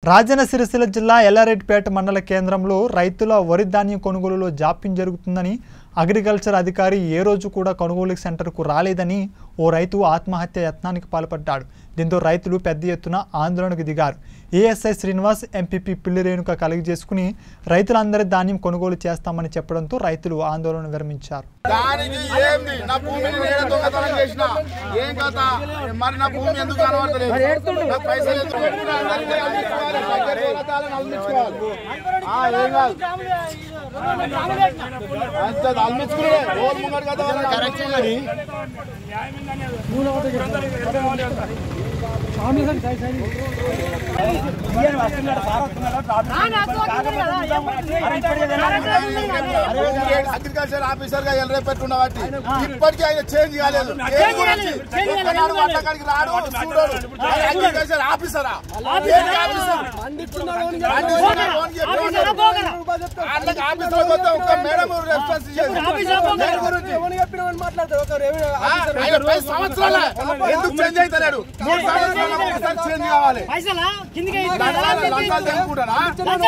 రాజన్న సిరిసిల్ల జిల్లా ఎల్లారెడ్డిపేట మండల కేంద్రంలో రైతుల వరి ధాన్యం కొనుగోలులో జాప్యం జరుగుతుందని అగ్రికల్చర్ అధికారి ఏ రోజు కూడా కొనుగోలు సెంటర్కు రాలేదని ఓ రైతు ఆత్మహత్య యత్నానికి పాల్పడ్డాడు దీంతో రైతులు పెద్ద ఎత్తున ఆందోళనకు దిగారు ఏఎస్ఐ శ్రీనివాస్ ఎంపీపీ పిల్లి రేణుక కలిగజేసుకుని రైతులందరి ధాన్యం కొనుగోలు చేస్తామని చెప్పడంతో రైతులు ఆందోళన విరమించారు దానికి ఏంది నా భూమిని నేను దొంగతనం చేసిన ఏం కథ మరి నా భూమి ఎందుకు కనబడతలేదు నాకు పైసలు ఎందుకు అందరికీ అందించుకోవాలి. దగ్గర దొంగతనాలను అందించుకోవాలి. ఆ, ఏం కాదు అంతే అల్మించుకునే రోజు ముంగడు కదా కరెక్ట్ కానీ అగ్రికల్చర్ ఆఫీసర్ గా ఎల్లరే పెట్టున్న వాటి ఇప్పటికీ ఆయన చేంజ్ కాలేదు ఏం గురించి? ఒక్కనాడు వాళ్ళ కాడికి రాడు చూడడు ఆయన అగ్రికల్చర్ ఆఫీసరా ఏంటి ఆఫీసర్ పండిస్తున్నాడు అని చెప్పి ఉన్నాడు. వాళ్ళకి ఆఫీసర్ వద్ద ఒక్క మేడం రెస్పాన్స్ ఇచ్చేది. దేని గురించి? ఆ, ఆయన పది సంవత్సరాల ఎందుకు చేంజ్ అవుతలేడు మూడు సంవత్సరాలకు ఒకసారి చేంజ్ కావాలి పైసలా కిందికి లంచాలు లంచాలు తెంపుకుంటారా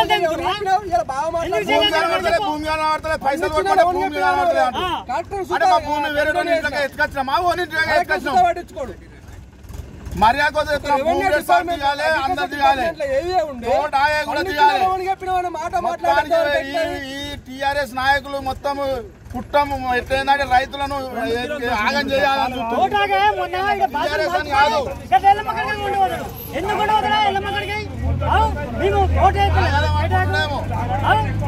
భూమి కనబడతలే భూమి కనబడతలే పైసలు కొట్టమంటే భూమి కనబడతలే అంటారు. అంటే మా భూమి వేరే వాళ్ళ ఇంట్లోకి ఎత్తుకొచ్చినా మా ఓన్ ఇంట్లోకి ఎత్తుకొచ్చినాం మర్యాద కొద్దిగా ఎత్తుకున్నాం. భూమి రేట్ సార్ తీయాలి అందరు తీయాలి నోట్ ఆయా కూడా తీయాలి మొత్తానికి ఈ- ఈ టిఆర్ఎస్ నాయకులు మొత్తం కుట్టము ఎట్లయిందంటే రైతులను ఆగం చేయాలని చూస్తున్నారు. ఓటాగా మొన్న ఈడ బాత్రూమ్ టీఆర్ఎస్ అని కాదు. ఇక్కడ ఎల్లమ్మ కాడికి ఉండవద్దు. ఎందుకు ఉండవద్దురా ఎల్లమ్మ కాడికి? ఔ, మేము ఓటు వేయట్లేదు. అదే అనుకుంటున్నాము. ఔ,